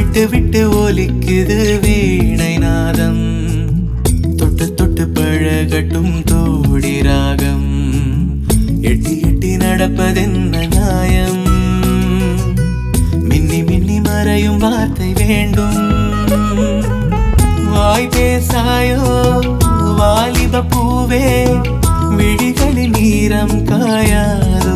விட்டு விட்டு ஒலிக்குது வீணை நாதம் தொட்டு தொட்டு பழகட்டும் தோடி ராகம் எட்டி எட்டி நடப்பதென்ன நியாயம் மின்னி மின்னி மறையும் வார்த்தை வேண்டும் வாய் பேசாயோ வாலிப பூவே விழிகளில் நீரம் காயாதோ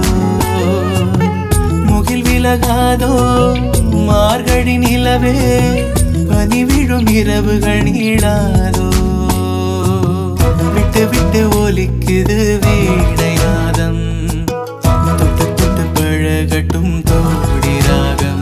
முகில் விலகாதோ மார்கழி நிலவே பனி விழும் இரவுகள் நீளாதோ விட்டு விட்டு ஒலிக்குது வீணை நாதம் தொட்டு தொட்டு பழகட்டும் தோடி ராகம்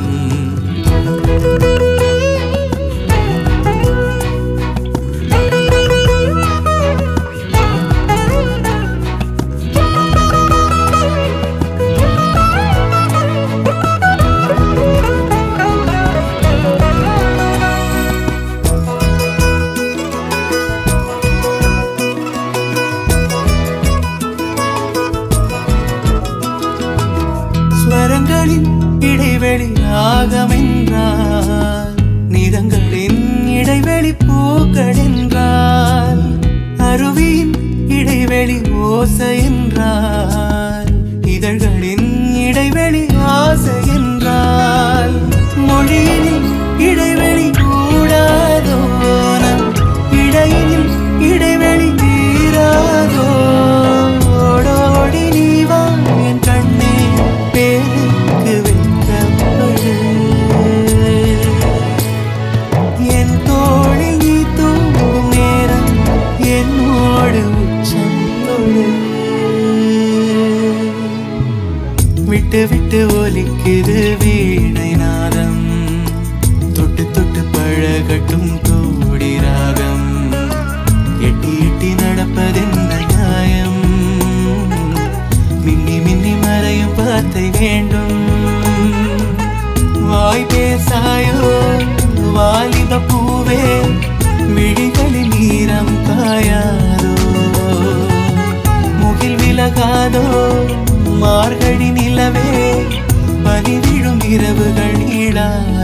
ஸ்வரங்களின் இடைவெளி ராகமென்றால் நிறங்களின் இடைவெளி பூக்கள் என்றால் அருவியின் இடைவெளி ஓசை என்றால் இதழ்களின் இடைவெளி ஆசை என்றால் மொழியினில் இடைவெளி கூடாதோ நம் இடையினில் இடைவெளி தீராதோ ஓடோடி நீ வா என் கண்ணே பேருக்கு வெட்கப்படு என் தோளில் நீ தூங்கும் நேரம் என்னோடு உச்சம் தொடு விட்டு விட்டு ஒலிக்குது வீணை நாதம் தொட்டு தொட்டு பழகட்டும் தோடி ராகம் எட்டி எட்டி நடப்பதென்ன நியாயம் மின்னி மின்னி மறையும் வார்த்தை வேண்டும் வாய் பேசாயோ வாலிப பூவே விழிகளில் நீரம் காயாதோ முகில் விலகாதோ மார்கழி நிலவே பனி விழும் இரவுகள் நீளாதோ